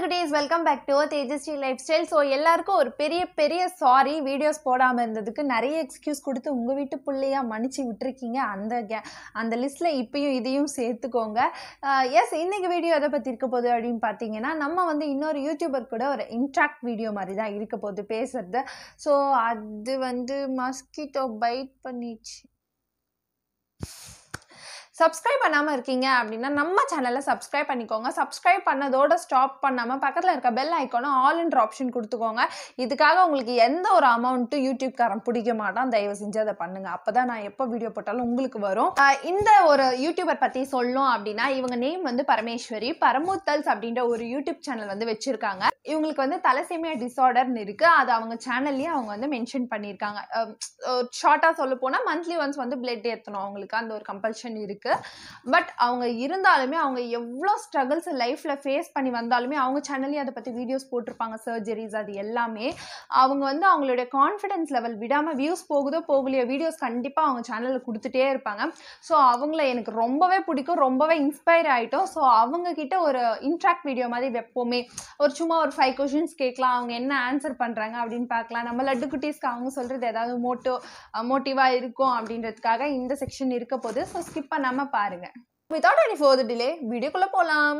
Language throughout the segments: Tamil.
குட்டீஸ் welcome back to Tejashree lifestyle so எல்லாருக்கும் ஒரு பெரிய பெரிய சாரி வீடியோஸ் போடாமல் இருந்ததுக்கு நிறைய எக்ஸ்கியூஸ் கொடுத்து உங்கள் வீட்டு பிள்ளையா மன்னிச்சு விட்டுருக்கீங்க அந்த கே அந்த லிஸ்ட்டில் இப்பயும் இதையும் சேர்த்துக்கோங்க எஸ் இன்னைக்கு வீடியோ எதை பற்றி இருக்க போகுது அப்படின்னு பார்த்தீங்கன்னா நம்ம வந்து இன்னொரு யூடியூபர் கூட ஒரு இன்ட்ராக்ட் வீடியோ மாதிரி தான் இருக்க போகுது பேசுறது ஸோ அது வந்து மஸ்கிட்டோ பைட் பண்ணிச்சு சப்ஸ்கிரைப் பண்ணாமல் இருக்கீங்க அப்படின்னா நம்ம சேனலை சப்ஸ்கிரைப் பண்ணிக்கோங்க சப்ஸ்கிரைப் பண்ணதோட ஸ்டாப் பண்ணாமல் பக்கத்தில் இருக்க பெல் ஐக்கானும் ஆல் இன்ட்ரு ஆப்ஷன் கொடுத்துக்கோங்க இதுக்காக உங்களுக்கு எந்த ஒரு அமௌண்ட்டும் யூடியூப்காரன் பிடிக்க மாட்டான் தயவு செஞ்சு அதை பண்ணுங்க அப்போ தான் நான் எப்போ வீடியோ போட்டாலும் உங்களுக்கு வரும் ஆஹ் இந்த ஒரு யூடியூபர் பற்றி சொல்லணும் அப்படின்னா இவங்க நேம் வந்து பரமேஸ்வரி பரமுத்தல்ஸ் அப்படின்ற ஒரு யூடியூப் சேனல் வந்து வச்சுருக்காங்க இவங்களுக்கு வந்து தலசேமியா டிசார்டர்னு இருக்குது அது அவங்க சேனல்லையே அவங்க வந்து மென்ஷன் பண்ணியிருக்காங்க ஷார்ட்டாக சொல்ல போனால் மந்த்லி ஒன்ஸ் வந்து பிளட் ஏற்றணும் அவங்களுக்கு அந்த ஒரு கம்பல்ஷன் இருக்குது பட் அவங்க இருந்தாலுமே அவங்க எவ்வளோ ஸ்ட்ரகிள்ஸ் லைஃப்பில் ஃபேஸ் பண்ணி வந்தாலுமே அவங்க சேனல்லே அதை பற்றி வீடியோஸ் போட்டிருப்பாங்க சர்ஜரிஸ் அது எல்லாமே அவங்க வந்து அவங்களுடைய கான்ஃபிடன்ஸ் லெவல் விடாமல் வியூஸ் போகுதோ போகலையோ வீடியோஸ் கண்டிப்பாக அவங்க சேனலில் கொடுத்துட்டே இருப்பாங்க ஸோ அவங்கள எனக்கு ரொம்பவே பிடிக்கும் ரொம்பவே இன்ஸ்பயர் ஆகிட்டோம் ஸோ அவங்க கிட்ட ஒரு இன்ட்ராக்ட் வீடியோ மாதிரி வைப்போமே ஒரு சும்மா ஒரு ஃபைவ் கொஷின்ஸ் கேட்கலாம் அவங்க என்ன ஆன்சர் பண்ணுறாங்க அப்படின்னு பார்க்கலாம் நம்ம லட்டு குட்டீஸ்க்கு அவங்க சொல்கிறது ஏதாவது மோட்டோ மோட்டிவாக இருக்கும் அப்படின்றதுக்காக இந்த செக்ஷன் இருக்க போது ஸோ ஸ்கிப் பண்ணாமல் பாருங்க வித்தவுட் எனி ஃபோர் டிலே வீடியோக்குள்ளே போகலாம்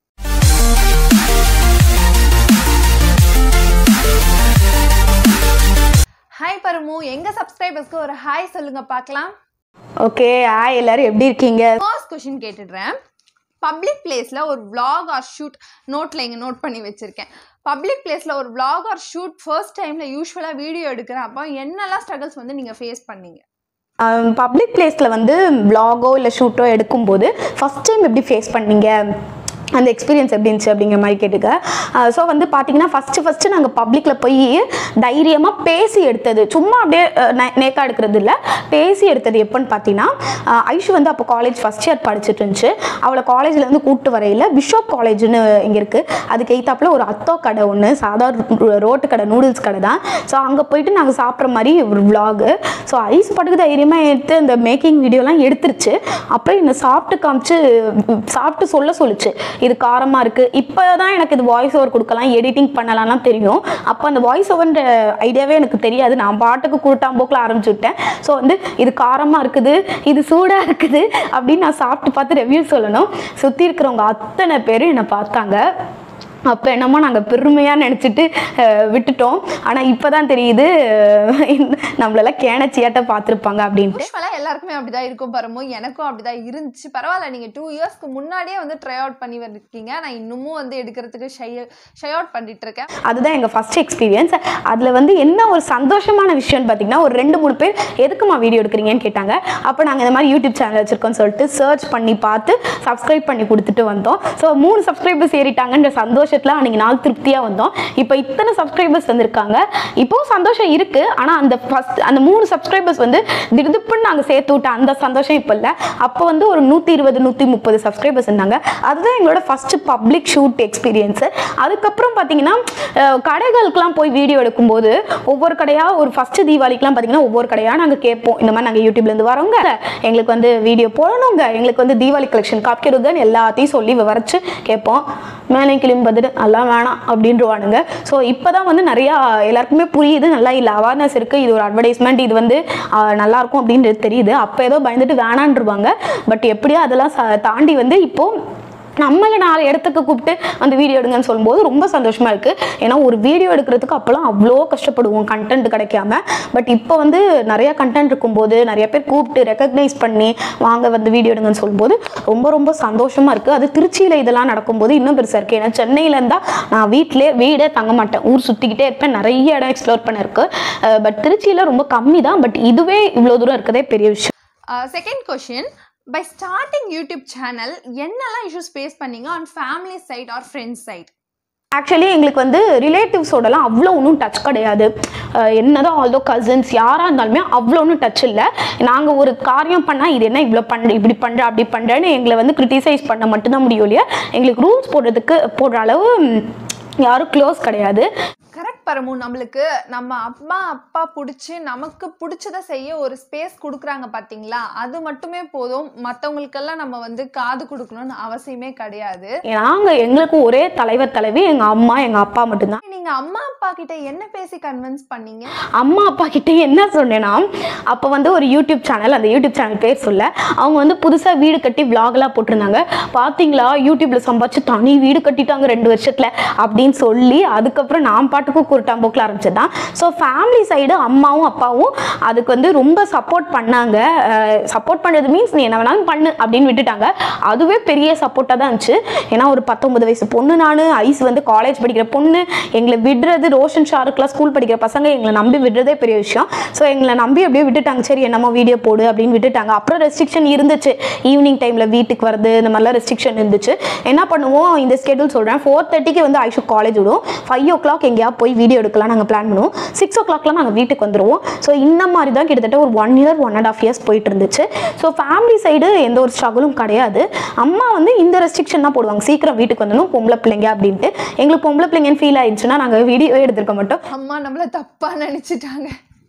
ஹாய் பரமு எங்க சப்ஸ்கிரைபர்ஸ்க்கு ஒரு ஹாய் சொல்லுங்க பார்க்கலாம் ஓகே ஹாய் எல்லாரும் எப்படி இருக்கீங்க ஃபர்ஸ்ட் கொஷின் கேட்டுடுறேன் பப்ளிக் பிளேஸில் ஒரு vlog ஆர் ஷூட் நோட்டில் இங்கே நோட் பண்ணி வச்சுருக்கேன் பப்ளிக் பிளேஸில் ஒரு vlog ஆர் ஷூட் ஃபர்ஸ்ட் டைமில் யூஸ்வலாக வீடியோ எடுக்கிறேன் அப்போ என்னெல்லாம் ஸ்ட்ரகிள்ஸ் வந்து நீங்கள் ஃபேஸ் பண்ணீங்க பப்ளிக் பிளேஸில் வந்து vlog-ஓ இல்லை ஷூட்டோ எடுக்கும்போது ஃபஸ்ட் டைம் எப்படி ஃபேஸ் பண்ணீங்க அந்த எக்ஸ்பீரியன்ஸ் எப்படி இருந்துச்சு அப்படிங்கிற மாதிரி கேட்டுக்க ஸோ வந்து பார்த்தீங்கன்னா ஃபஸ்ட்டு ஃபஸ்ட்டு நாங்கள் பப்ளிக்கில் போய் தைரியமாக பேசி எடுத்தது சும்மா அப்படியே நேக்காக எடுக்கிறது இல்லை பேசி எடுத்தது எப்போன்னு பார்த்தீங்கன்னா அஹ், ஐஷு வந்து அப்போ காலேஜ் ஃபஸ்ட் இயர் படிச்சுட்டு இருந்துச்சு அவளை காலேஜ்லேருந்து கூப்பிட்டு வரையில் பிஷப் காலேஜ்னு இங்கே இருக்குது அதுக்கு எய்த்தாப்புல ஒரு அத்தோ கடை ஒன்று சாதாரண ரோட்டு கடை நூடுல்ஸ் கடை தான் ஸோ அங்கே போயிட்டு நாங்கள் சாப்பிட்ற மாதிரி ஒரு vlog ஸோ ஐஸ் பட்டுக்கு தைரியமாக எடுத்து இந்த மேக்கிங் வீடியோலாம் எடுத்துருச்சு அப்புறம் என்னை சாப்பிட்டு காமிச்சு உம், சாப்பிட்டு சொல்ல சொல்லுச்சு இது காரமாக இருக்குது இப்போ தான் எனக்கு இது வாய்ஸ் ஓவர் கொடுக்கலாம் எடிட்டிங் பண்ணலாம்லாம் தெரியும் அப்போ அந்த வாய்ஸ் ஓவர்ன்ற ஐடியாவே எனக்கு தெரியாது நான் பாட்டுக்கு கூட்டாம்போக்கில் ஆரம்பிச்சு விட்டேன் ஸோ வந்து இது காரமாக இருக்குது இது சூடாக இருக்குது அப்படின்னு நான் சாப்பிட்டு பார்த்து ரிவ்யூ சொல்லணும் சுற்றி இருக்கிறவங்க அத்தனை பேரும் என்னை பார்த்தாங்க அப்போ என்னமோ நாங்கள் பெருமையாக நினச்சிட்டு விட்டுட்டோம் ஆனால் இப்போ தான் தெரியுது அஹ், இந்த- நம்மளெல்லாம் கேனச்சியாட்ட பார்த்துருப்பாங்க அப்படின்ட்டு யூஸ்வலாக எல்லாருக்குமே அப்படிதான் இருக்கும் பரமு எனக்கும் அப்படிதான் இருந்துச்சு பரவாயில்ல நீங்கள் டூ இயர்ஸ்க்கு முன்னாடியே வந்து ட்ரை அவுட் பண்ணி வந்திருக்கீங்க நான் இன்னமும் வந்து எடுக்கிறதுக்கு ஷை ஷை அவுட் பண்ணிட்டு இருக்கேன் அதுதான் எங்கள் ஃபஸ்ட் எக்ஸ்பீரியன்ஸ் அதில் வந்து என்ன ஒரு சந்தோஷமான விஷயம்னு பார்த்தீங்கன்னா ஒரு ரெண்டு மூணு பேர் எதுக்குமா வீடியோ எடுக்கிறீங்கன்னு கேட்டாங்க அப்போ நாங்கள் இந்த மாதிரி யூடியூப் சேனல் வச்சுருக்கோம்னு சொல்லிட்டு சர்ச் பண்ணி பார்த்து சப்ஸ்கிரைப் பண்ணி கொடுத்துட்டு வந்தோம் ஸோ மூணு சப்ஸ்கிரைபர்ஸ் ஏறிட்டாங்கன்ற சந்தோஷத்தில் அன்றைக்கி நாள் திருப்தியாக வந்தோம் இப்போ இத்தனை சப்ஸ்கிரைபர்ஸ் வந்திருக்காங்க இப்போவும் சந்தோஷம் இருக்குது ஆனால் அந்த ஃபஸ்ட் அந்த மூணு சப்ஸ்கிரைபர்ஸ் வந்து திடுதுப்புன்னு நாங்கள் சேர்த்து விட்ட அந்த சந்தோஷம் இப்போ இல்லை அப்போ வந்து ஒரு நூற்றி இருபது நூற்றி முப்பது சப்ஸ்கிரைபர்ஸ் இருந்தாங்க அதுதான் எங்களோட ஃபஸ்ட்டு பப்ளிக் ஷூட் எக்ஸ்பீரியன்ஸு அதுக்கப்புறம் பார்த்தீங்கன்னா அஹ், கடைகளுக்கெல்லாம் போய் வீடியோ எடுக்கும்போது ஒவ்வொரு கடையாக ஒரு ஃபஸ்ட்டு தீபாவளிக்கெலாம் பார்த்தீங்கன்னா ஒவ்வொரு கடையாக நாங்கள் கேட்போம் இந்த மாதிரி நாங்கள் யூடியூப்லேருந்து வரோங்க எங்களுக்கு வந்து வீடியோ போடணுங்க எங்களுக்கு வந்து தீபாவளி கலெக்ஷன் காப்பிக்கிறதுன்னு எல்லாத்தையும் சொல்லி விவரிச்சு கேட்போம் மேலே கிளிம்பு பதில் எல்லாம் வேணாம் அப்படின்றவானுங்க ஸோ இப்போ தான் வந்து நிறையா எல்லாருக்குமே புரியுது நல்லா இல்லை அவேர்னஸ் இருக்குது இது ஒரு அட்வர்டைஸ்மெண்ட் இது வந்து ஆஹ், நல்லா இருக்கும் அப்படின்றது தெரியுது அப்போ ஏதோ பயந்துட்டு வேணான்ருவாங்க பட் எப்படியோ அதெல்லாம் ச- தாண்டி வந்து இப்போது நம்மளை நாலு இடத்துக்கு கூப்பிட்டு அந்த வீடியோ எடுங்கன்னு சொல்லும்போது ரொம்ப சந்தோஷமா இருக்கு ஏன்னா ஒரு வீடியோ எடுக்கிறதுக்கு அப்போல்லாம் அவ்வளோ கஷ்டப்படுவோம் கண்டென்ட் கிடைக்காம பட் இப்போ வந்து நிறைய கண்டென்ட் இருக்கும்போது நிறைய பேர் கூப்பிட்டு ரெக்கக்னைஸ் பண்ணி வாங்க வந்து வீடியோ எடுங்கன்னு சொல்லும்போது ரொம்ப ரொம்ப சந்தோஷமா இருக்கு அது திருச்சியில இதெல்லாம் நடக்கும்போது இன்னும் பெருசா இருக்கு ஏன்னா சென்னையில இருந்தா நான் வீட்டிலே வீடே தங்க மாட்டேன் ஊர் சுத்திக்கிட்டே இருப்பேன் நிறைய இடம் எக்ஸ்ப்ளோர் பண்ண இருக்கு பட் திருச்சியில ரொம்ப கம்மி தான் பட் இதுவே இவ்வளோ தூரம் இருக்கதே பெரிய விஷயம் second question by starting YouTube channel என்னெல்லாம் இஷ்யூஸ் ஃபேஸ் பண்ணீங்க on family side or friends side actually எங்களுக்கு வந்து ரிலேட்டிவ்ஸோடலாம் அவ்வளோ ஒன்றும் டச் கிடையாது அஹ் என்னதான் ஆல்தோ கசின்ஸ் யாராக இருந்தாலுமே அவ்வளோ ஒன்றும் டச் இல்லை நாங்கள் ஒரு காரியம் பண்ணால் இது என்ன இவ்வளோ பண்ணுற இப்படி பண்ணுற அப்படி பண்ணுறேன்னு எங்களை வந்து கிரிட்டிசைஸ் பண்ண மட்டும்தான் முடியும் இல்லையா எங்களுக்கு ரூல்ஸ் போடுறதுக்கு போடுற அளவு ம், யாரும் க்ளோஸ் கிடையாது கரெக்ட் பரமு நம்மளுக்கு நம்ம அம்மா அப்பா பிடிச்சி நமக்கு பிடிச்சத செய்ய ஒரு ஸ்பேஸ் கொடுக்குறாங்க பார்த்தீங்களா அது மட்டுமே போதும் மற்றவங்களுக்கெல்லாம் நம்ம வந்து காது கொடுக்கணும்னு அவசியமே கிடையாது நாங்கள் எங்களுக்கு ஒரே தலைவர் தலைவி எங்கள் அம்மா எங்கள் அப்பா மட்டும்தான் நீங்க அம்மா அப்பா கிட்ட என்ன பேசி கன்வின்ஸ் பண்ணீங்க அம்மா அப்பா கிட்ட என்ன சொன்னேன்னா அப்போ வந்து ஒரு யூடியூப் சேனல் அந்த யூடியூப் சேனல் பேர் சொல்ல அவங்க வந்து புதுசாக வீடு கட்டி vlogலாம் போட்டிருந்தாங்க பார்த்தீங்களா யூடியூப்ல சம்பாதிச்சு தனி வீடு கட்டிட்டாங்க ரெண்டு வருஷத்துல அப்படின்னு சொல்லி அதுக்கப்புறம் நான் பாட்டுக்கும் குருட்டாம்போக்கில் ஆரம்பிச்சது தான் ஸோ ஃபேமிலி சைடு அம்மாவும் அப்பாவும் அதுக்கு வந்து ரொம்ப சப்போர்ட் பண்ணாங்க சப்போர்ட் பண்ணுறது மீன்ஸ் நீ என்ன வேணாலும் பண்ணு அப்படின்னு விட்டுட்டாங்க அதுவே பெரிய சப்போர்ட்டாக தான் இருந்துச்சு ஏன்னா ஒரு பத்தொன்பது வயசு பொண்ணு நான் ஐஸ் வந்து காலேஜ் படிக்கிற பொண்ணு எங்களை விடுறது ரோஷன் ஷாருக்லாம் ஸ்கூல் படிக்கிற பசங்க எங்களை நம்பி விடுறதே பெரிய விஷயம் ஸோ எங்களை நம்பி அப்படியே விட்டுட்டாங்க சரி என்னமோ வீடியோ போடு அப்படின்னு விட்டுட்டாங்க அப்புறம் ரெஸ்ட்ரிக்ஷன் இருந்துச்சு ஈவினிங் டைமில் வீட்டுக்கு வரது இந்த மாதிரிலாம் ரெஸ்ட்ரிக்ஷன் இருந்துச்சு என்ன பண்ணுவோம் இந்த ஸ்கெடியூல் சொல்கிறேன் ஃபோர் தேர்ட்டிக்கு வந்து ஐஷு காலேஜ் விடும் ஃபைவ் ஓ கிளாக் எங்கேயா போய் வீடியோ எடுக்கலாம் நாங்கள் பிளான் பண்ணுவோம் சிக்ஸ் ஓ கிளாக்லாம் நாங்கள் வீட்டுக்கு வந்துடுவோம் ஸோ இந்த மாதிரி தான் கிட்டத்தட்ட ஒரு one year one and half years போயிட்டு இருந்துச்சு ஸோ ஃபேமிலி சைடு எந்த ஒரு ஸ்ட்ரகிளும் கிடையாது அம்மா வந்து இந்த ரெஸ்ட்ரிக்ஷன் தான் போடுவாங்க சீக்கிரம் வீட்டுக்கு வந்துடணும் பொம்பளை பிள்ளைங்க அப்படின்ட்டு எங்களுக்கு பொம்பளை பிள்ளைங்கன்னு ஃபீல் ஆயிடுச்சுன்னா நாங்கள் வீடியோவே எடுத்திருக்க மாட்டோம் அம்மா நம்மள தப்பா நினைச்சிட்டாங்க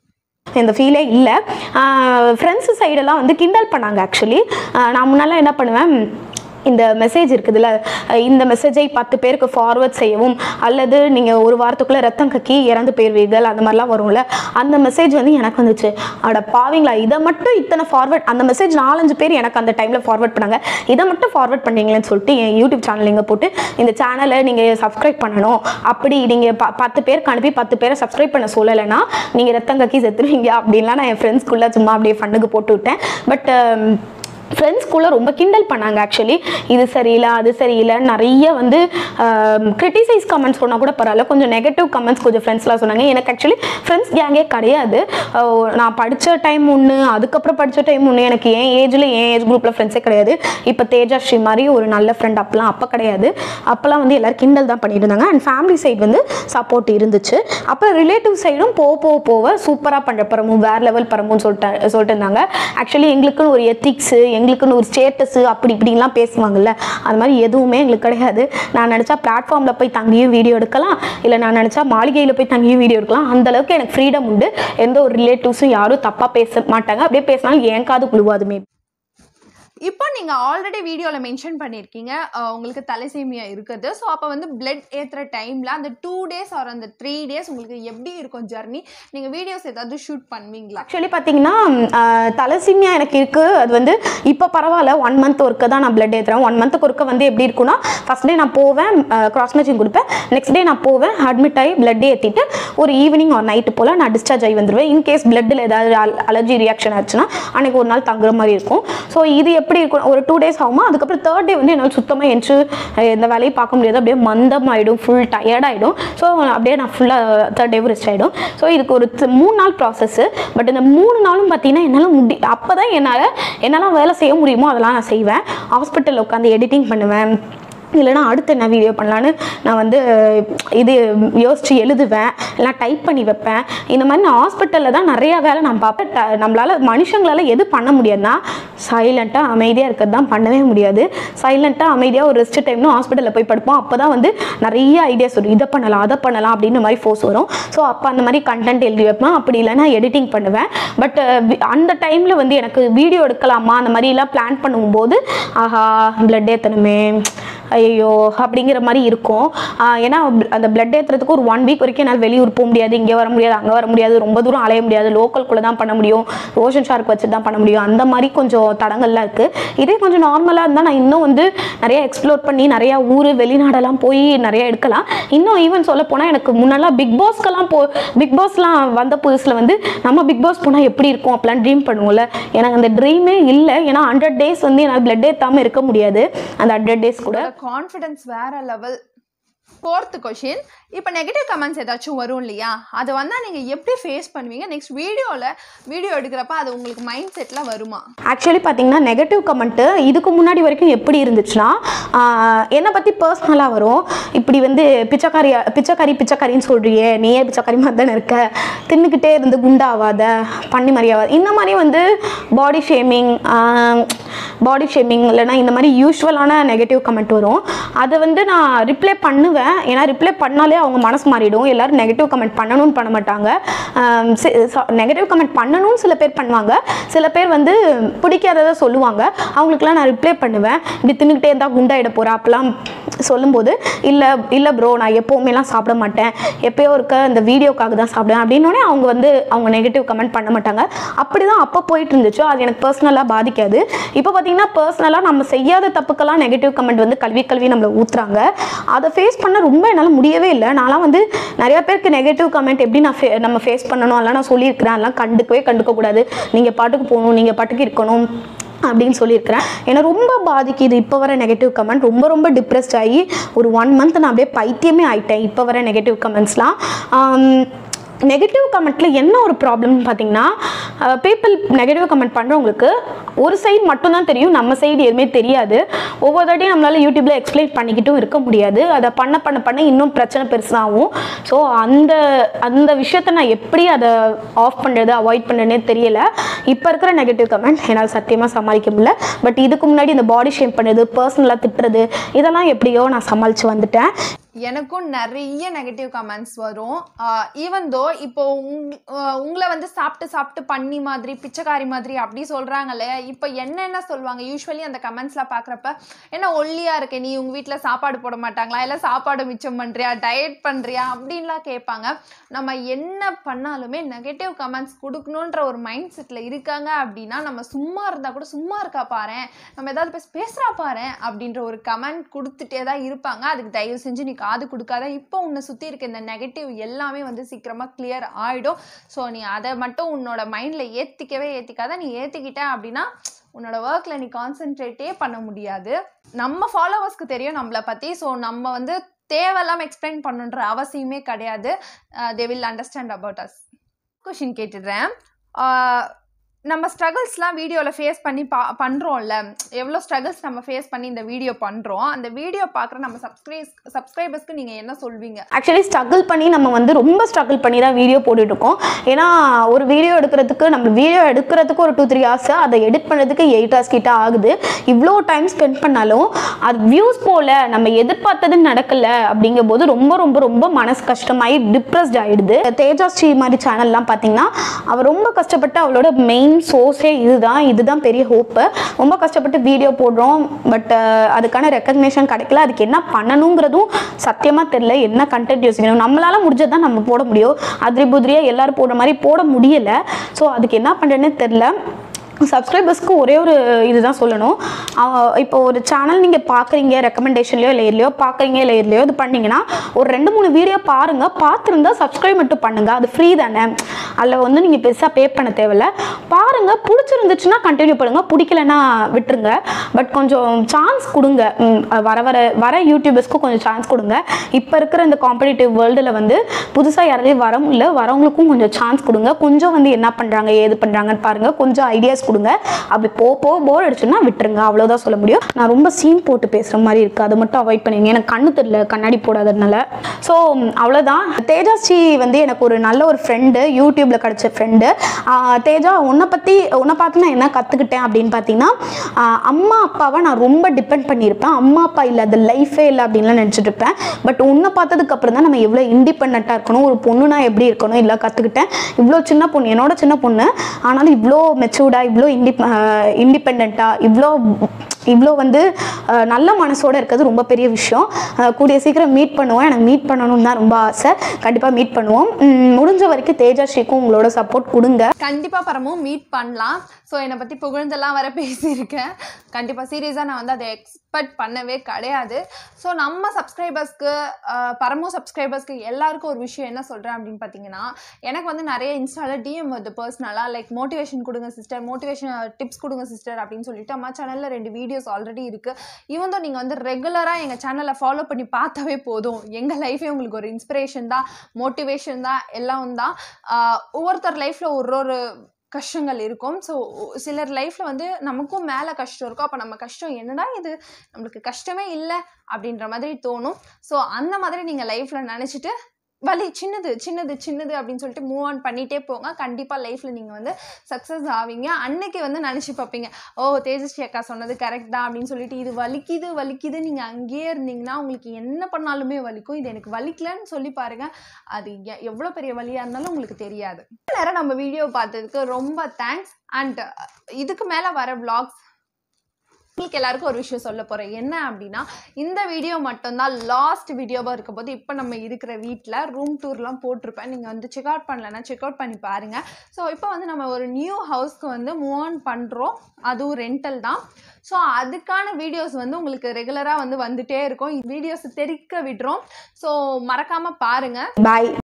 இந்த ஃபீலே இல்லை ஃப்ரெண்ட்ஸ் சைடெல்லாம் வந்து கிண்டல் பண்ணாங்க ஆக்சுவலி நான் முன்னெல்லாம் என்ன பண்ணுவேன் இந்த மெசேஜ் இருக்குதுல்ல அஹ் இந்த மெசேஜை பத்து பேருக்கு ஃபார்வர்ட் செய்யவும் அல்லது நீங்கள் ஒரு வாரத்துக்குள்ளே ரத்தம் கக்கி இறந்து போயிருவீர்கள் அந்த மாதிரிலாம் வரும்ல அந்த மெசேஜ் வந்து எனக்கு வந்துச்சு அட பாவீங்களா இதை மட்டும் இத்தனை ஃபார்வர்ட் அந்த மெசேஜ் நாலஞ்சு பேர் எனக்கு அந்த டைமில் ஃபார்வர்ட் பண்ணாங்க இதை மட்டும் ஃபார்வர்ட் பண்ணீங்களேன்னு சொல்லிட்டு என் யூடியூப் சேனல் இங்கே போட்டு இந்த சேனலை நீங்கள் சப்ஸ்கிரைப் பண்ணணும் அப்படி நீங்கள் ப பத்து பேருக்கு அனுப்பி பத்து பேரை சப்ஸ்கிரைப் பண்ண சொல்லலைன்னா நீங்கள் ரத்தம் கக்கி செத்துருவீங்க அப்படின்லாம் நான் என் ஃப்ரெண்ட்ஸ்குள்ளே சும்மா அப்படியே ஃபண்டுக்கு போட்டு விட்டேன் பட் ஃப்ரெண்ட்ஸ்குள்ளே ரொம்ப கிண்டல் பண்ணாங்க ஆக்சுவலி இது சரியில்லை அது சரியில்லை நிறைய வந்து கிரிட்டிசைஸ் கமெண்ட்ஸ் சொன்னால் கூட பரவாயில்ல கொஞ்சம் நெகட்டிவ் கமெண்ட்ஸ் கொஞ்சம் ஃப்ரெண்ட்ஸ்லாம் சொன்னாங்க எனக்கு ஆக்சுவலி ஃப்ரெண்ட்ஸ் கேங்கே கிடையாது அஹ் நான் படித்த டைம் ஒன்று அதுக்கப்புறம் படித்த டைம் ஒன்று எனக்கு என் ஏஜில் என் ஏஜ் குரூப்பில் ஃப்ரெண்ட்ஸே கிடையாது இப்போ தேஜா ஸ்ரீ மாதிரி ஒரு நல்ல ஃப்ரெண்ட் அப்போலாம் அப்போ கிடையாது அப்போல்லாம் வந்து எல்லோரும் கிண்டல் தான் பண்ணிட்டு இருந்தாங்க அண்ட் ஃபேமிலி சைடு வந்து சப்போர்ட் இருந்துச்சு அப்புறம் ரிலேட்டிவ் சைடும் போக போக போக சூப்பராக பண்ணுற பரமும் வேறு லெவல் பரமுன்னு சொல்லிட்டு சொல்லிட்டு இருந்தாங்க ஆக்சுவலி எங்களுக்குன்னு ஒரு எத்திக்ஸு எங்களுக்குன்னு ஒரு ஸ்டேட்டஸு அப்படி இப்படின்லாம் பேசுவாங்கல்ல அது மாதிரி எதுவுமே எங்களுக்கு கிடையாது நான் நினச்சா பிளாட்ஃபார்மில் போய் தங்கியும் வீடியோ எடுக்கலாம் இல்லை நான் நினச்சா மாளிகையில் போய் தங்கியும் வீடியோ எடுக்கலாம் அந்த அளவுக்கு எனக்கு ஃப்ரீடம் உண்டு எந்த ஒரு ரிலேட்டிவ்ஸும் யாரும் தப்பாக பேச மாட்டாங்க அப்படியே பேசினாலும் என் காது குழுவாதுமே இப்போ நீங்க ஆல்ரெடி வீடியோல மென்ஷன் பண்ணிருக்கீங்க அஹ், உங்களுக்கு தலைசேமியா இருக்குது ஸோ அப்போ வந்து பிளட் ஏத்துற டைம்ல அந்த டூ டேஸ் ஆர் அந்த த்ரீ டேஸ் உங்களுக்கு எப்படி இருக்கும் ஜர்னி நீங்க வீடியோஸ் ஏதாவது ஷூட் பண்ணுவீங்களா ஆக்சுவலி பார்த்தீங்கன்னா தலசிமியா எனக்கு இருக்குது அது வந்து இப்போ பரவாயில்ல ஒன் மந்த் ஒருக்க தான் நான் பிளட் ஏற்றுறேன் ஒன் மந்த்துக்கு ஒருக்க வந்து எப்படி இருக்குன்னா ஃபஸ்ட் டே நான் போவேன் கிராஸ் மேட்சிங் கொடுப்பேன் நெக்ஸ்ட் டே நான் போவேன் அட்மிட் ஆகி பிளட் ஏற்றிட்டு ஒரு ஈவினிங் ஒரு நைட்டு போல் நான் டிஸ்சார்ஜ் ஆகி வந்துடுவேன் இன்கேஸ் பிளட்டில் ஏதாவது அலர்ஜி ரியாக்ஷன் ஆச்சுன்னா அன்றைக்கி ஒரு நாள் தங்குற மாதிரி இருக்கும் ஸோ இது எப்படி இருக்கும் ஒரு டூ டேஸ் ஆகுமா அதுக்கப்புறம் தேர்ட் டே வந்து என்னால் சுத்தமாக எந்திச்சு எந்த வேலையும் பார்க்க முடியாது அப்படியே மந்தம் ஆகிடும் ஃபுல் டயர்ட் ஆகிடும் ஸோ அப்படியே நான் ஃபுல்லாக தேர்ட் டேவும் ரெஸ்ட் ஆகிடும் ஸோ இதுக்கு ஒரு th- மூணு நாள் ப்ராசஸ்ஸு பட் இந்த மூணு நாளும் பார்த்தீங்கன்னா என்னால் முடி அப்போ தான் என்னால் என்னால் வேலை செய்ய முடியுமோ அதெல்லாம் நான் செய்வேன் ஹாஸ்பிட்டலில் உட்காந்து எடிட்டிங் பண்ணுவேன் இல்லைனா அடுத்து என்ன வீடியோ பண்ணலான்னு நான் வந்து இது யோசித்து எழுதுவேன் இல்லை டைப் பண்ணி வைப்பேன் இந்த மாதிரி நான் ஹாஸ்பிட்டலில் தான் நிறையா வேலை நான் பார்ப்பேன் ட- நம்மளால மனுஷங்களால எது பண்ண முடியாதுன்னா சைலண்ட்டாக அமைதியாக இருக்கிறது தான் பண்ணவே முடியாது சைலண்ட்டாக அமைதியாக ஒரு ரெஸ்ட் டைம்னு ஹாஸ்பிட்டலில் போய் படுப்போம் அப்போ தான் வந்து நிறைய ஐடியாஸ் வரும் இதை பண்ணலாம் அதை பண்ணலாம் அப்படின்ற மாதிரி ஃபோர்ஸ் வரும் ஸோ அப்போ அந்த மாதிரி கண்டென்ட் எழுதி வைப்பேன் அப்படி இல்லைன்னா எடிட்டிங் பண்ணுவேன் பட் அந்த டைமில் வந்து எனக்கு வீடியோ எடுக்கலாமா அந்த மாதிரிலாம் பிளான் பண்ணும்போது ஆஹா பிளட் ஏற்றணுமே ஐயோ அப்படிங்கிற மாதிரி இருக்கும் ஆஹ் ஏன்னா அந்த பிளட் ஏற்றுறதுக்கு ஒரு ஒன் வீக் வரைக்கும் என்னால் வெளியூர் போக முடியாது இங்கே வர முடியாது அங்கே வர முடியாது ரொம்ப தூரம் அலைய முடியாது லோக்கல்குள்ளே தான் பண்ண முடியும் ரோஷன் ஷார்க் வச்சு தான் பண்ண முடியும் அந்த மாதிரி கொஞ்சம் தடங்கள்லாம் இருக்குது இதே கொஞ்சம் நார்மலாக இருந்தால் நான் இன்னும் வந்து நிறைய எக்ஸ்ப்ளோர் பண்ணி நிறையா ஊர் வெளிநாடெல்லாம் போய் நிறைய எடுக்கலாம் இன்னும் ஈவன் சொல்ல போனால் எனக்கு முன்னெல்லாம் பிக் பாஸ்க்கெல்லாம் போ பிக் பாஸ்லாம் வந்த புதுசில் வந்து நம்ம பிக் பாஸ் போனால் எப்படி இருக்கும் அப்படிலாம் ட்ரீம் பண்ணுவோம்ல எனக்கு அந்த ட்ரீமே இல்லை ஏன்னா ஹண்ட்ரட் டேஸ் வந்து என்னால் பிளட் ஏற்றாமல் இருக்க முடியாது அந்த ஹண்ட்ரட் டேஸ் கூட கான்ஃபிடன்ஸ் வேற லெவல் ஃபோர்த் கொஷின் இப்போ நெகட்டிவ் கமெண்ட்ஸ் ஏதாச்சும் வரும் இல்லையா அதை வந்தால் நீங்கள் எப்படி ஃபேஸ் பண்ணுவீங்க நெக்ஸ்ட் வீடியோவில் வீடியோ எடுக்கிறப்ப அது உங்களுக்கு மைண்ட் செட்டில் வருமா ஆக்சுவலி பார்த்தீங்கன்னா நெகட்டிவ் கமெண்ட்டு இதுக்கு முன்னாடி வரைக்கும் எப்படி இருந்துச்சுன்னா ஆஹ் என்னை பற்றி பர்சனலாக வரும் இப்படி வந்து பிச்சைக்காரி பிச்சைக்காரி பிச்சைக்காரின்னு சொல்கிறியே நீயே பிச்சைக்காரி மாதிரி தானே இருக்க தின்னுக்கிட்டே இருந்து குண்டாவாத பண்ணி மாதிரியாவாத இந்த மாதிரி வந்து பாடி ஷேமிங் பாடி ஷேமிங் இல்லைன்னா இந்த மாதிரி யூஸ்வலான நெகட்டிவ் கமெண்ட் வரும் அதை வந்து நான் ரிப்ளை பண்ணுவேன் பண்ணுவேன் ஏன்னா ரிப்ளை பண்ணாலே அவங்க மனசு மாறிடும் எல்லாரும் நெகட்டிவ் கமெண்ட் பண்ணணும்னு பண்ண மாட்டாங்க நெகட்டிவ் கமெண்ட் பண்ணணும்னு சில பேர் பண்ணுவாங்க சில பேர் வந்து பிடிக்காததை சொல்லுவாங்க அவங்களுக்குலாம் நான் ரிப்ளை பண்ணுவேன் இப்படி தின்னுக்கிட்டே இருந்தால் குண்டாயிட போகிறா அப்பெல்லாம் சொல்லும்போது இல்லை இல்லை ப்ரோ நான் எப்போவுமேலாம் சாப்பிட மாட்டேன் எப்பயோ இருக்க இந்த வீடியோக்காக தான் சாப்பிடுவேன் அப்படின்னோடனே அவங்க வந்து அவங்க நெகட்டிவ் கமெண்ட் பண்ண மாட்டாங்க அப்படி தான் அப்போ போயிட்டு இருந்துச்சோ அது எனக்கு பர்சனலாக பாதிக்காது இப்போ பார்த்தீங்கன்னா பர்சனலாக நம்ம செய்யாத தப்புக்கெல்லாம் நெகட்டிவ் கமெண்ட் வந்து கல்வி கல்வி நம்மளை ஊத்துறாங்க அதை ஃபேஸ் பண்ண ரொம்ப என்னால் முடியவே இல்லை நான்லாம் வந்து நிறைய பேருக்கு நெகட்டிவ் கமெண்ட் எப்படி நான் fa- நம்ம ஃபேஸ் பண்ணணும் அதெல்லாம் நான் சொல்லியிருக்கிறேன் அதெல்லாம் கண்டுக்கவே கண்டுக்கக்கூடாது நீங்கள் பாட்டுக்கு போகணும் நீங்கள் பாட்டுக்கு இருக்கணும் அப்படின்னு சொல்லியிருக்கிறேன் ஏன்னா ரொம்ப பாதிக்குது இப்போ வர நெகட்டிவ் கமெண்ட் ரொம்ப ரொம்ப டிப்ரெஸ்ட் ஆகி ஒரு ஒன் மந்த் நான் அப்படியே பைத்தியமே ஆயிட்டேன் இப்போ வர நெகட்டிவ் கமெண்ட்ஸ்லாம் நெகட்டிவ் கமெண்ட்டில் என்ன ஒரு ப்ராப்ளம்னு பார்த்தீங்கன்னா பீப்புள் நெகட்டிவ் கமெண்ட் பண்ணுறவங்களுக்கு ஒரு சைடு மட்டும்தான் தெரியும் நம்ம சைடு எதுவுமே தெரியாது ஒவ்வொரு தாட்டியும் நம்மளால் யூடியூப்பில் எக்ஸ்பிளைன் பண்ணிக்கிட்டும் இருக்க முடியாது அதை பண்ண பண்ண பண்ண இன்னும் பிரச்சனை பெருசாகும் ஸோ அந்த அந்த விஷயத்தை நான் எப்படி அதை ஆஃப் பண்ணுறது அவாய்ட் பண்ணுறதுனே தெரியல இப்போ இருக்கிற நெகட்டிவ் கமெண்ட் என்னால் சத்தியமாக சமாளிக்க முடியல பட் இதுக்கு முன்னாடி இந்த பாடி ஷேம் பண்ணுறது பர்சனலாக திட்டுறது இதெல்லாம் எப்படியோ நான் சமாளித்து வந்துட்டேன் எனக்கும் நிறைய நெகட்டிவ் கமெண்ட்ஸ் வரும் ஈவன் தோ இப்போ உங் ஆஹ் உங்களை வந்து சாப்பிட்டு சாப்பிட்டு பண்ணி மாதிரி பிச்சைக்காரி மாதிரி அப்படி சொல்கிறாங்களே இப்போ என்னென்ன சொல்லுவாங்க யூஸ்வலி அந்த கமெண்ட்ஸ்லாம் பார்க்குறப்ப என்ன ஒல்லியாக இருக்க நீ உங்கள் வீட்டில் சாப்பாடு போட மாட்டாங்களா இல்லை சாப்பாடு மிச்சம் பண்ணுறியா டயட் பண்ணுறியா அப்படின்லாம் கேட்பாங்க நம்ம என்ன பண்ணாலுமே நெகட்டிவ் கமெண்ட்ஸ் கொடுக்கணுன்ற ஒரு மைண்ட் செட்டில் இருக்காங்க அப்படின்னா நம்ம சும்மா இருந்தால் கூட சும்மா இருக்கா பாரேன் நம்ம ஏதாவது பேச பேசுகிறா பாரேன் அப்படின்ற ஒரு கமெண்ட் கொடுத்துட்டே தான் இருப்பாங்க அதுக்கு தயவு செஞ்சு நீ காது கொடுக்காத இப்போ உன்னை சுற்றி இருக்க இந்த நெகட்டிவ் எல்லாமே வந்து சீக்கிரமாக கிளியர் ஆகிடும் ஸோ நீ அதை மட்டும் உன்னோட மைண்டில் ஏற்றிக்கவே ஏற்றிக்காத நீ ஏற்றிக்கிட்ட அப்படின்னா உன்னோட ஒர்க்கில் நீ கான்சென்ட்ரேட்டே பண்ண முடியாது நம்ம ஃபாலோவர்ஸ்க்கு தெரியும் நம்மளை பற்றி ஸோ நம்ம வந்து தேவையில்லாமல் எக்ஸ்பிளைன் பண்ணுன்ற அவசியமே கிடையாது they will understand about us question கேட்டுடுறேன் ஆஹ் நம்ம ஸ்ட்ரகிள்ஸ்லாம் வீடியோவில் ஃபேஸ் பண்ணி பா பண்ணுறோம்ல எவ்வளோ ஸ்ட்ரகிள்ஸ் நம்ம ஃபேஸ் பண்ணி இந்த வீடியோ பண்ணுறோம் அந்த வீடியோ பார்க்குற நம்ம சப்ஸ்கிரைஸ் சப்ஸ்கிரைபர்ஸ்க்கு நீங்கள் என்ன சொல்வீங்க ஆக்சுவலி ஸ்ட்ரகிள் பண்ணி நம்ம வந்து ரொம்ப ஸ்ட்ரகிள் பண்ணி தான் வீடியோ போட்டுட்டு இருக்கோம் ஏன்னா ஒரு வீடியோ எடுக்கிறதுக்கு நம்ம வீடியோ எடுக்கிறதுக்கு ஒரு டூ த்ரீ ஹவர்ஸ் அதை எடிட் பண்ணுறதுக்கு எயிட் ஹவர்ஸ் கிட்ட ஆகுது இவ்வளோ டைம் ஸ்பெண்ட் பண்ணாலும் அது வியூஸ் போல நம்ம எதிர்பார்த்தது நடக்கல அப்படிங்கும் போது ரொம்ப ரொம்ப ரொம்ப மனசு கஷ்டமாயி டிப்ரெஸ்ட் ஆயிடுது தேஜா ஸ்ரீ மாதிரி சேனல்லாம் பார்த்தீங்கன்னா அவள் ரொம்ப கஷ்டப்பட்டு அவளோட மெயின் சோர்ஸே இதுதான் இதுதான் பெரிய ஹோப்பு ரொம்ப கஷ்டப்பட்டு வீடியோ போடுறோம் பட் அதுக்கான ரெக்கக்னேஷன் கிடைக்கல அதுக்கு என்ன பண்ணணுங்கிறதும் சத்தியமாக தெரில என்ன கண்டென்ட் யோசிக்கணும் நம்மளால முடிஞ்சது தான் நம்ம போட முடியும் அதிரி புதிரியாக எல்லாரும் போடுற மாதிரி போட முடியலை ஸோ அதுக்கு என்ன பண்ணுறேன்னு தெரில சப்ஸ்கிரைபர்ஸ்க்கு ஒரே ஒரு இதுதான் சொல்லணும் அவ- இப்போ ஒரு சேனல் நீங்கள் பார்க்குறீங்க ரெக்கமெண்டேஷன்லையோ இல்லை எதுலையோ பார்க்குறீங்க இல்லை எதுலையோ இது பண்ணீங்கன்னா ஒரு ரெண்டு மூணு வீடியோ பாருங்கள் பார்த்துருந்தா சப்ஸ்கிரைப் மட்டும் பண்ணுங்கள் அது ஃப்ரீ தானே அதில் வந்து நீங்கள் பெருசாக பே பண்ண தேவையில்ல பாருங்கள் பிடிச்சிருந்துச்சுன்னா கண்டினியூ பண்ணுங்கள் பிடிக்கலன்னா விட்டுருங்க பட் கொஞ்சம் சான்ஸ் கொடுங்க ம், வர வர வர யூடியூபர்ஸ்க்கும் கொஞ்சம் சான்ஸ் கொடுங்க இப்போ இருக்கிற இந்த காம்படிட்டிவ் வேர்ல்டில் வந்து புதுசாக யாராலையும் வர முடியல வரவங்களுக்கும் கொஞ்சம் சான்ஸ் கொடுங்க கொஞ்சம் வந்து என்ன பண்ணுறாங்க ஏது பண்ணுறாங்கன்னு பாருங்கள் கொஞ்சம் ஐடியாஸ் கொடுங்க அப்படி போ போக போர் அடிச்சுன்னா விட்டுருங்க அவ்வளோதான் சொல்ல முடியும் நான் ரொம்ப சீன் போட்டு பேசுகிற மாதிரி இருக்குது அதை மட்டும் அவாய்ட் பண்ணிங்க எனக்கு கண்ணு தெரியல கண்ணாடி போடாததுனால ஸோ அவ்வளோதான் தேஜாஸ்ரீ வந்து எனக்கு ஒரு நல்ல ஒரு ஃப்ரெண்டு யூடியூப்பில் கிடச்ச ஃப்ரெண்டு தேஜா உன்னை பற்றி உன்னை பார்த்து நான் என்ன கற்றுக்கிட்டேன் அப்படின்னு பார்த்தீங்கன்னா ஆஹ் அம்மா அப்பாவை நான் ரொம்ப டிபெண்ட் பண்ணியிருப்பேன் அம்மா அப்பா இல்லாத லைஃபே இல்லை அப்படின்லாம் நினச்சிட்டு இருப்பேன் பட் உன்னை பார்த்ததுக்கு அப்புறம் தான் நம்ம எவ்வளோ இண்டிபெண்ட்டாக இருக்கணும் ஒரு பொண்ணுனா எப்படி இருக்கணும் எல்லாம் கற்றுக்கிட்டேன் இவ்வளோ சின்ன பொண்ணு என்னோட சின்ன பொண்ணு ஆனாலும் இவ்வளோ மெச்சூர்டாக இவ்வளோ இண்டி இண்டிபெண்ட்டாக இவ்வளோ இவ்வளோ வந்து அஹ், நல்ல மனசோட இருக்கிறது ரொம்ப பெரிய விஷயம் அஹ், கூடிய சீக்கிரம் மீட் பண்ணுவோம் எனக்கு மீட் பண்ணணும்னு தான் ரொம்ப ஆசை கண்டிப்பாக மீட் பண்ணுவோம் உம், முடிஞ்ச வரைக்கும் தேஜஸ்ரீக்கும் உங்களோட சப்போர்ட் கொடுங்க கண்டிப்பாக பரமும் மீட் பண்ணலாம் ஸோ என்னை பற்றி புகழ்ந்தெல்லாம் வர பேசியிருக்கேன் கண்டிப்பாக சீரியஸாக நான் வந்து அதை எக்ஸ்பெக்ட் பண்ணவே கிடையாது ஸோ நம்ம சப்ஸ்கிரைபர்ஸ்க்கு பரமு சப்ஸ்கிரைபர்ஸ்க்கு எல்லாருக்கும் ஒரு விஷயம் என்ன சொல்கிறேன் அப்படின்னு பார்த்தீங்கன்னா எனக்கு வந்து நிறைய இன்ஸ்டாவில் டிஎம் வருது பர்சனலாக லைக் மோட்டிவேஷன் கொடுங்க சிஸ்டர் மோட்டிவேஷன் டிப்ஸ் கொடுங்க சிஸ்டர் அப்படின்னு சொல்லிட்டு அம்மா சேனலில் ரெண்டு வீடியோஸ் ஆல்ரெடி இருக்குது ஈவன் தான் நீங்கள் வந்து ரெகுலராக எங்கள் சேனலை ஃபாலோ பண்ணி பார்த்தாவே போதும் எங்கள் லைஃபே உங்களுக்கு ஒரு இன்ஸ்பிரேஷன் தான் மோட்டிவேஷன் தான் எல்லாம் தான் ஆஹ் ஒவ்வொருத்தர் லைஃப்பில் ஒரு ஒரு கஷ்டங்கள் இருக்கும் ஸோ சிலர் லைஃப்பில் வந்து நமக்கும் மேலே கஷ்டம் இருக்கும் அப்போ நம்ம கஷ்டம் என்னடா இது நம்மளுக்கு கஷ்டமே இல்லை அப்படின்ற மாதிரி தோணும் ஸோ அந்த மாதிரி நீங்கள் லைஃப்பில் நினச்சிட்டு வலி சின்னது சின்னது சின்னது அப்படின்னு சொல்லிட்டு மூவ் ஆன் பண்ணிட்டே போங்க கண்டிப்பாக லைஃப்பில் நீங்கள் வந்து சக்ஸஸ் ஆவீங்க அன்னைக்கு வந்து நினச்சி பார்ப்பீங்க ஓ தேஜஸ்ரீ அக்கா சொன்னது கரெக்ட் தான் அப்படின்னு சொல்லிட்டு இது வலிக்குது வலிக்குது நீங்கள் அங்கேயே இருந்தீங்கன்னா உங்களுக்கு என்ன பண்ணாலுமே வலிக்கும் இது எனக்கு வலிக்கலன்னு சொல்லி பாருங்க அது எ- எவ்வளோ பெரிய வலியாக இருந்தாலும் உங்களுக்கு தெரியாது இவ்வளவு நேரம் நம்ம வீடியோ பார்த்ததுக்கு ரொம்ப தேங்க்ஸ் அண்ட் இதுக்கு மேலே வர vlogs உங்களுக்கு எல்லாருக்கும் ஒரு விஷயம் சொல்ல போகிறேன் என்ன அப்படின்னா இந்த வீடியோ மட்டும்தான் லாஸ்ட் வீடியோவாக இருக்க போது இப்போ நம்ம இருக்கிற வீட்டில் ரூம் டூர்லாம் போட்டிருப்பேன் நீங்கள் வந்து செக் அவுட் பண்ணலன்னா செக் அவுட் பண்ணி பாருங்கள் ஸோ இப்போ வந்து நம்ம ஒரு நியூ ஹவுஸ்க்கு வந்து மூவ் ஆன் பண்ணுறோம் அதுவும் ரெண்டல் தான் ஸோ அதுக்கான வீடியோஸ் வந்து உங்களுக்கு ரெகுலராக வந்து வந்துட்டே இருக்கும் வீடியோஸ் தெரிக்க விடுறோம் ஸோ மறக்காமல் பாருங்கள் பாய்